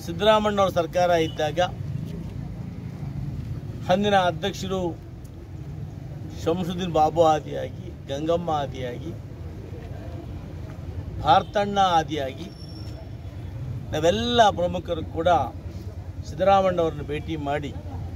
ಸಿದ್ದರಾಮಣ್ಣವ್ರ ಸರ್ಕಾರ ಇದ್ದಾಗ ಅಂದಿನ ಅಧ್ಯಕ್ಷರು ಶಂಸುದ್ದೀನ್ ಬಾಬು ಆದಿಯಾಗಿ ಗಂಗಮ್ಮ ಆದಿಯಾಗಿ ಭಾರತಣ್ಣ ಆದಿಯಾಗಿ ನಾವೆಲ್ಲ ಪ್ರಮುಖರು ಕೂಡ ಸಿದ್ದರಾಮಣ್ಣವ್ರನ್ನ ಭೇಟಿ ಮಾಡಿ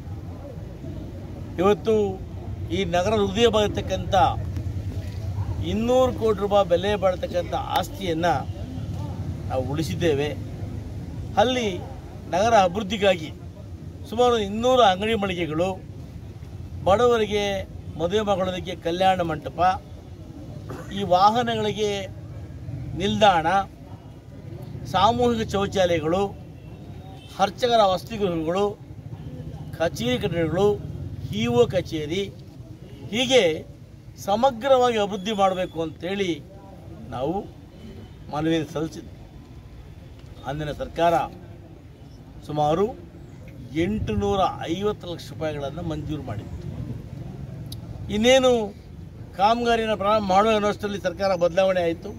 ಇವತ್ತು ಈ ನಗರ ಹೃದಯ ಬರತಕ್ಕಂಥ ಇನ್ನೂರು ಕೋಟಿ ರೂಪಾಯಿ ಬೆಲೆ ಬಾಳ್ತಕ್ಕಂಥ ಆಸ್ತಿಯನ್ನು ನಾವು ಉಳಿಸಿದ್ದೇವೆ ಅಲ್ಲಿ ನಗರ ಅಭಿವೃದ್ಧಿಗಾಗಿ ಸುಮಾರು ಇನ್ನೂರು ಅಂಗಡಿ ಮಳಿಗೆಗಳು ಬಡವರಿಗೆ ಮದುವೆ ಮಗಳರಿಗೆ ಕಲ್ಯಾಣ ಮಂಟಪ ಈ ವಾಹನಗಳಿಗೆ ನಿಲ್ದಾಣ ಸಾಮೂಹಿಕ ಶೌಚಾಲಯಗಳು ಅರ್ಚಕರ ವಸತಿಗೃಹಗಳು ಕಚೇರಿ ಕಟ್ಟಡಗಳು ಇಒ ಕಚೇರಿ ಹೀಗೆ ಸಮಗ್ರವಾಗಿ ಅಭಿವೃದ್ಧಿ ಮಾಡಬೇಕು ಅಂತೇಳಿ ನಾವು ಮನವಿ ಸಲ್ಲಿಸಿದ್ವಿ ಅಂದಿನ ಸರ್ಕಾರ ಸುಮಾರು ಎಂಟುನೂರ ಐವತ್ತು ಲಕ್ಷ ರೂಪಾಯಿಗಳನ್ನು ಮಂಜೂರು ಮಾಡಿತ್ತು ಇನ್ನೇನು ಕಾಮಗಾರಿನ ಪ್ರಾರಂಭ ಮಾಡುವ ಅನ್ನೋಷ್ಟರಲ್ಲಿ ಸರ್ಕಾರ ಬದಲಾವಣೆ ಆಯಿತು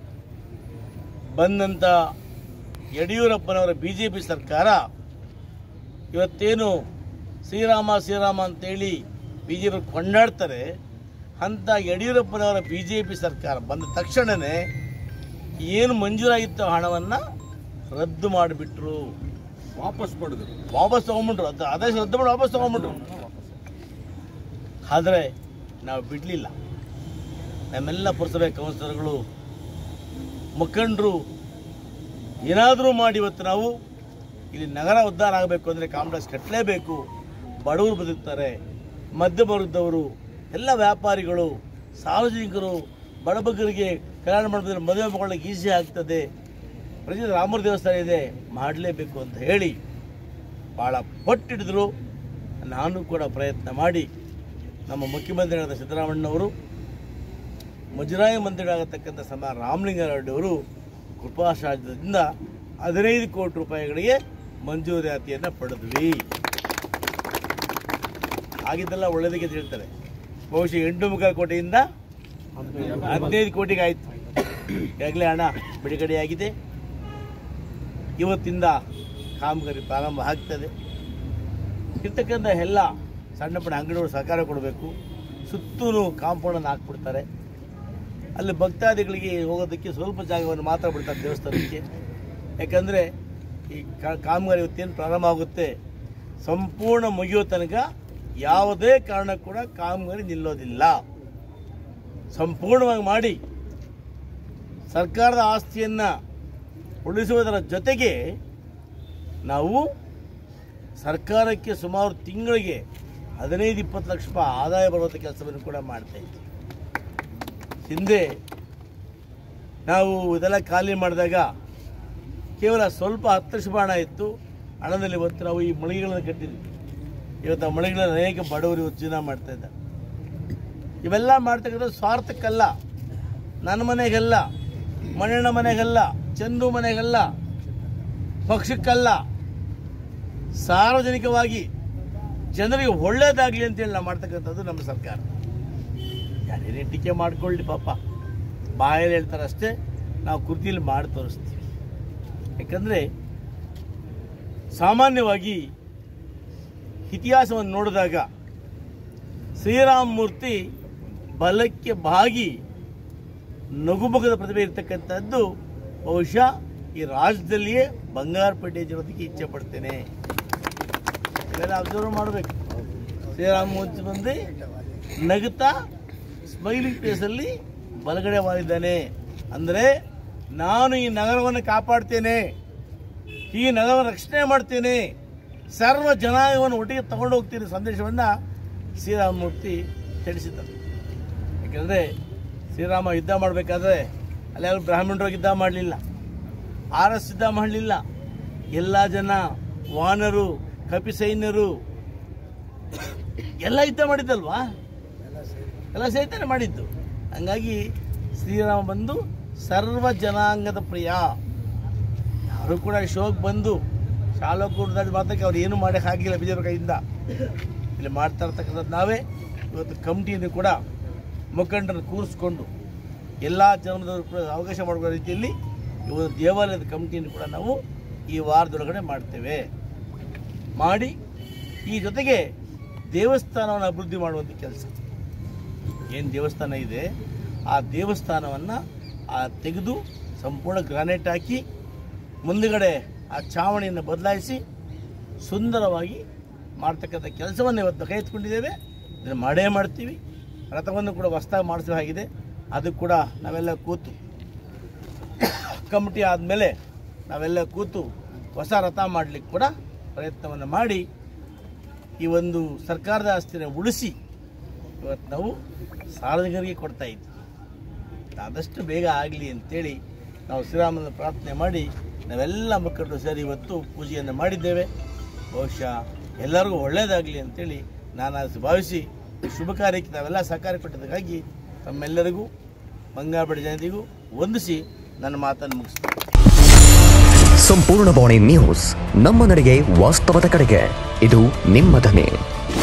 ಬಂದಂಥ ಯಡಿಯೂರಪ್ಪನವರ ಬಿ ಜೆ ಪಿ ಸರ್ಕಾರ ಇವತ್ತೇನು ಶ್ರೀರಾಮ ಶ್ರೀರಾಮ ಅಂತೇಳಿ ಬಿ ಜೆ ಪಿ ಕೊಂಡಾಡ್ತಾರೆ ಅಂಥ ಯಡಿಯೂರಪ್ಪನವರ ಬಿ ಜೆ ಪಿ ಸರ್ಕಾರ ಬಂದ ತಕ್ಷಣವೇ ಏನು ಮಂಜೂರಾಗಿತ್ತು ಹಣವನ್ನು ರದ್ದು ಮಾಡಿಬಿಟ್ರು ವಾಪಸ್ ಪಡೆದರು ವಾಪಸ್ ತಗೊಂಬಿಟ್ರು ಅದು ಆದೇಶ ರದ್ದು ಮಾಡಿ ವಾಪಸ್ ತಗೊಂಬಿಟ್ರು ಆದರೆ ನಾವು ಬಿಡಲಿಲ್ಲ ನಮ್ಮೆಲ್ಲ ಪುರಸಭೆ ಕೌನ್ಸಿಲರ್ಗಳು ಮುಖಂಡರು ಏನಾದರೂ ಮಾಡಿ ಇವತ್ತು ನಾವು ಇಲ್ಲಿ ನಗರ ಉದ್ಧಾರ ಆಗಬೇಕು ಅಂದರೆ ಕಾಂಪ್ಲೆಕ್ಸ್ ಕಟ್ಟಲೇಬೇಕು ಬಡವರು ಬದುಕ್ತಾರೆ ಮಧ್ಯಮವರ್ಗದವರು ಎಲ್ಲ ವ್ಯಾಪಾರಿಗಳು ಸಾರ್ವಜನಿಕರು ಬಡಬಗ್ಗರಿಗೆ ಕಲ್ಯಾಣ ಮಂಟಪದಲ್ಲಿ ಮದುವೆ ಮಾಡ್ಕೊಳ್ಳೋಕೆ ಈಸಿ ಆಗ್ತದೆ ಪ್ರತಿ ರಾಮರ ದೇವಸ್ಥಾನ ಇದೆ ಮಾಡಲೇಬೇಕು ಅಂತ ಹೇಳಿ ಭಾಳ ಪಟ್ಟಿಡಿದ್ರು ನಾನು ಕೂಡ ಪ್ರಯತ್ನ ಮಾಡಿ ನಮ್ಮ ಮುಖ್ಯಮಂತ್ರಿಗಳಾದ ಸಿದ್ದರಾಮಣ್ಣವರು ಮುಜರಾಯಿ ಮಂತ್ರಿಗಳಾಗತಕ್ಕಂಥ ಸಮ ರಾಮಲಿಂಗಾರೆಡ್ಡಿಯವರು ಕೃಪಾಶಾಸ್ತ್ರದಿಂದ ಹದಿನೈದು ಕೋಟಿ ರೂಪಾಯಿಗಳಿಗೆ ಮಂಜೂರಾತಿಯನ್ನು ಪಡೆದ್ವಿ ಆಗಿದ್ದೆಲ್ಲ ಒಳ್ಳೆಯದಕ್ಕೆ ಅಂತ ಹೇಳ್ತಾರೆ ಬಹುಶಃ ಎಂಟು ಮುಕ್ಕಾಲು ಕೋಟಿಯಿಂದ ಹದಿನೈದು ಕೋಟಿಗೆ ಆಯಿತು ಈಗಾಗಲೇ ಹಣ ಬಿಡುಗಡೆಯಾಗಿದೆ ಇವತ್ತಿಂದ ಕಾಮಗಾರಿ ಪ್ರಾರಂಭ ಆಗ್ತದೆ ಇರ್ತಕ್ಕಂಥ ಎಲ್ಲ ಸಣ್ಣ ಪುಟ್ಟ ಅಂಗಡಿಗಳು ಸಹಕಾರ ಕೊಡಬೇಕು ಸುತ್ತಲೂ ಕಾಂಪೌಂಡನ್ನು ಹಾಕ್ಬಿಡ್ತಾರೆ ಅಲ್ಲಿ ಭಕ್ತಾದಿಗಳಿಗೆ ಹೋಗೋದಕ್ಕೆ ಸ್ವಲ್ಪ ಜಾಗವನ್ನು ಮಾತ್ರ ಬಿಡ್ತಾರೆ ದೇವಸ್ಥಾನಕ್ಕೆ ಯಾಕಂದರೆ ಈ ಕಾ- ಕಾಮಗಾರಿ ಇವತ್ತೇನು ಪ್ರಾರಂಭ ಆಗುತ್ತೆ ಸಂಪೂರ್ಣ ಮುಗಿಯೋ ತನಕ ಯಾವುದೇ ಕಾರಣ ಕೂಡ ಕಾಮಗಾರಿ ನಿಲ್ಲೋದಿಲ್ಲ ಸಂಪೂರ್ಣವಾಗಿ ಮಾಡಿ ಸರ್ಕಾರದ ಆಸ್ತಿಯನ್ನು ಉಳಿಸುವುದರ ಜೊತೆಗೆ ನಾವು ಸರ್ಕಾರಕ್ಕೆ ಸುಮಾರು ತಿಂಗಳಿಗೆ ಹದಿನೈದು ಇಪ್ಪತ್ತು ಲಕ್ಷ ರೂಪಾಯಿ ಆದಾಯ ಬರುವಂಥ ಕೆಲಸವನ್ನು ಕೂಡ ಮಾಡ್ತಾ ಇದ್ದೀವಿ ಹಿಂದೆ ನಾವು ಇದೆಲ್ಲ ಖಾಲಿ ಮಾಡಿದಾಗ ಕೇವಲ ಸ್ವಲ್ಪ ಹತ್ತು ಲಕ್ಷ ಹಣ ಇತ್ತು ಹಣದಲ್ಲಿ ಇವತ್ತು ನಾವು ಈ ಮಳಿಗೆಗಳನ್ನು ಕಟ್ಟಿದ್ವಿ ಇವತ್ತು ಆ ಮಳಿಗೆಗಳಲ್ಲಿ ಅನೇಕ ಬಡವರು ಇವತ್ತು ಜೀವನ ಮಾಡ್ತಾ ಇದ್ದಾರೆ ಇವೆಲ್ಲ ಮಾಡ್ತಕ್ಕಂಥದ್ದು ಸ್ವಾರ್ಥಕ್ಕಲ್ಲ ನನ್ನ ಮನೆಗಲ್ಲ ಮಣ್ಣಣ್ಣ ಮನೆಗಲ್ಲ ಚಂದು ಮನೆಗಲ್ಲ ಪಕ್ಷಕ್ಕಲ್ಲ ಸಾರ್ವಜನಿಕವಾಗಿ ಜನರಿಗೆ ಒಳ್ಳೇದಾಗಲಿ ಅಂತೇಳಿ ನಾವು ಮಾಡ್ತಕ್ಕಂಥದ್ದು ನಮ್ಮ ಸರ್ಕಾರ ಯಾರೇನೇ ಟೀಕೆ ಮಾಡ್ಕೊಳ್ಳಿ ಪಾಪ ಬಾಯಲ್ಲಿ ಹೇಳ್ತಾರೆ ಅಷ್ಟೇ ನಾವು ಕೃತಿಯಲ್ಲಿ ಮಾಡಿ ತೋರಿಸ್ತೀವಿ ಯಾಕಂದರೆ ಸಾಮಾನ್ಯವಾಗಿ ಇತಿಹಾಸವನ್ನು ನೋಡಿದಾಗ ಶ್ರೀರಾಮಮೂರ್ತಿ ಬಲಕ್ಕೆ ಬಾಗಿ ನಗುಮುಖದ ಪ್ರತಿಭೆ ಇರತಕ್ಕಂಥದ್ದು ಬಹುಶಃ ಈ ರಾಜ್ಯದಲ್ಲಿಯೇ ಬಂಗಾರಪೇಟೆ ಜೊತೆಗೆ ಇಚ್ಛೆ ಪಡ್ತೇನೆ ಇವೆಲ್ಲ ಅಬ್ಸರ್ವ್ ಮಾಡಬೇಕು ಶ್ರೀರಾಮಮೂರ್ತಿ ಬಂದು ನಗುತ್ತಾ ಸ್ಮೈಲಿಂಗ್ ಫೇಸಲ್ಲಿ ಬಲಗಡೆ ಮಾಡಿದ್ದಾನೆ ಅಂದರೆ ನಾನು ಈ ನಗರವನ್ನು ಕಾಪಾಡ್ತೇನೆ ಈ ನಗರವನ್ನು ರಕ್ಷಣೆ ಮಾಡ್ತೇನೆ ಸರ್ವ ಜನಾಂಗವನ್ನು ಒಟ್ಟಿಗೆ ತಗೊಂಡು ಹೋಗ್ತೀನಿ ಸಂದೇಶವನ್ನು ಶ್ರೀರಾಮಮೂರ್ತಿ ತಿಳಿಸಿದ್ದಾರೆ ಯಾಕಂದರೆ ಶ್ರೀರಾಮ ಯುದ್ಧ ಮಾಡಬೇಕಾದ್ರೆ ಅಲ್ಲಿ ಯಾರು ಬ್ರಾಹ್ಮಣರು ಯುದ್ಧ ಮಾಡಲಿಲ್ಲ ಆರ್ ಎಸ್ ಯುದ್ಧ ಮಾಡಲಿಲ್ಲ ಎಲ್ಲ ಜನ ವಾನರು ಕಪಿ ಸೈನ್ಯರು ಎಲ್ಲ ಯುದ್ಧ ಮಾಡಿದ್ದಲ್ವಾ ಎಲ್ಲ ಸಹಿತನೇ ಮಾಡಿದ್ದು ಹಂಗಾಗಿ ಶ್ರೀರಾಮ ಬಂದು ಸರ್ವ ಜನಾಂಗದ ಪ್ರಿಯ ಯಾರು ಕೂಡ ಶೋಕ್ ಬಂದು ಶಾಲಾ ಕೂಡದಾಗ ಮಾತ್ರಕ್ಕೆ ಅವ್ರು ಏನು ಮಾಡೋಕೆ ಆಗಿಲ್ಲ ಬಿಜೆಪಿ ಕೈಯಿಂದ ಇಲ್ಲಿ ಮಾಡ್ತಾ ಇರ್ತಕ್ಕಂಥದ್ದು ನಾವೇ ಇವತ್ತು ಕಮಿಟಿಯನ್ನು ಕೂಡ ಮುಖಂಡರನ್ನು ಕೂರಿಸ್ಕೊಂಡು ಎಲ್ಲ ಜನರದವರು ಕೂಡ ಅವಕಾಶ ಮಾಡುವ ರೀತಿಯಲ್ಲಿ ಇವತ್ತು ದೇವಾಲಯದ ಕಮಿಟಿಯನ್ನು ಕೂಡ ನಾವು ಈ ವಾರದೊಳಗಡೆ ಮಾಡ್ತೇವೆ ಮಾಡಿ ಈ ಜೊತೆಗೆ ದೇವಸ್ಥಾನವನ್ನು ಅಭಿವೃದ್ಧಿ ಮಾಡುವಂಥ ಕೆಲಸ ಏನು ದೇವಸ್ಥಾನ ಇದೆ ಆ ದೇವಸ್ಥಾನವನ್ನು ಆ ತೆಗೆದು ಸಂಪೂರ್ಣ ಗ್ರಾನೈಟ್ ಹಾಕಿ ಮುಂದುಗಡೆ ಆ ಚಾವಣಿಯನ್ನು ಬದಲಾಯಿಸಿ ಸುಂದರವಾಗಿ ಮಾಡ್ತಕ್ಕಂಥ ಕೆಲಸವನ್ನು ಇವತ್ತು ಕೈ ಎತ್ಕೊಂಡಿದ್ದೇವೆ ಇದನ್ನು ಮಾಡೇ ಮಾಡ್ತೀವಿ ರಥವನ್ನು ಕೂಡ ಹೊಸದಾಗಿ ಮಾಡಿಸೋ ಹಾಗಿದೆ ಅದು ಕೂಡ ನಾವೆಲ್ಲ ಕೂತು ಕಮಿಟಿ ಆದಮೇಲೆ ನಾವೆಲ್ಲ ಕೂತು ಹೊಸ ರಥ ಮಾಡಲಿಕ್ಕೆ ಕೂಡ ಪ್ರಯತ್ನವನ್ನು ಮಾಡಿ ಈ ಒಂದು ಸರ್ಕಾರದ ಆಸ್ತಿನ ಉಳಿಸಿ ಇವತ್ತು ನಾವು ಸಾರ್ವಜನಿಕರಿಗೆ ಕೊಡ್ತಾ ಇದ್ವಿ ಆದಷ್ಟು ಬೇಗ ಆಗಲಿ ಅಂತೇಳಿ ನಾವು ಶ್ರೀರಾಮನ ಪ್ರಾರ್ಥನೆ ಮಾಡಿ ನಾವೆಲ್ಲ ಮುಖಂಡರು ಸೇರಿ ಇವತ್ತು ಪೂಜೆಯನ್ನು ಮಾಡಿದ್ದೇವೆ ಬಹುಶಃ ಎಲ್ಲರಿಗೂ ಒಳ್ಳೆಯದಾಗಲಿ ಅಂತೇಳಿ ನಾನು ಅದು ಭಾವಿಸಿ ಈ ಶುಭ ಕಾರ್ಯಕ್ಕೆ ನಾವೆಲ್ಲ ಸಹಕಾರ ಕೊಟ್ಟದಕ್ಕಾಗಿ ತಮ್ಮೆಲ್ಲರಿಗೂ ಬಂಗಾಬಡಿ ಜನತೆಗೂ ವಂದಿಸಿ ನನ್ನ ಮಾತನ್ನು ಮುಗಿಸ್ತೀನಿ ಸಂಪೂರ್ಣ ಬಾಣಿ ನ್ಯೂಸ್ ನಮ್ಮ ನಡೆಗೆ ವಾಸ್ತವದ ಕಡೆಗೆ ಇದು ನಿಮ್ಮ ಧ್ವನಿ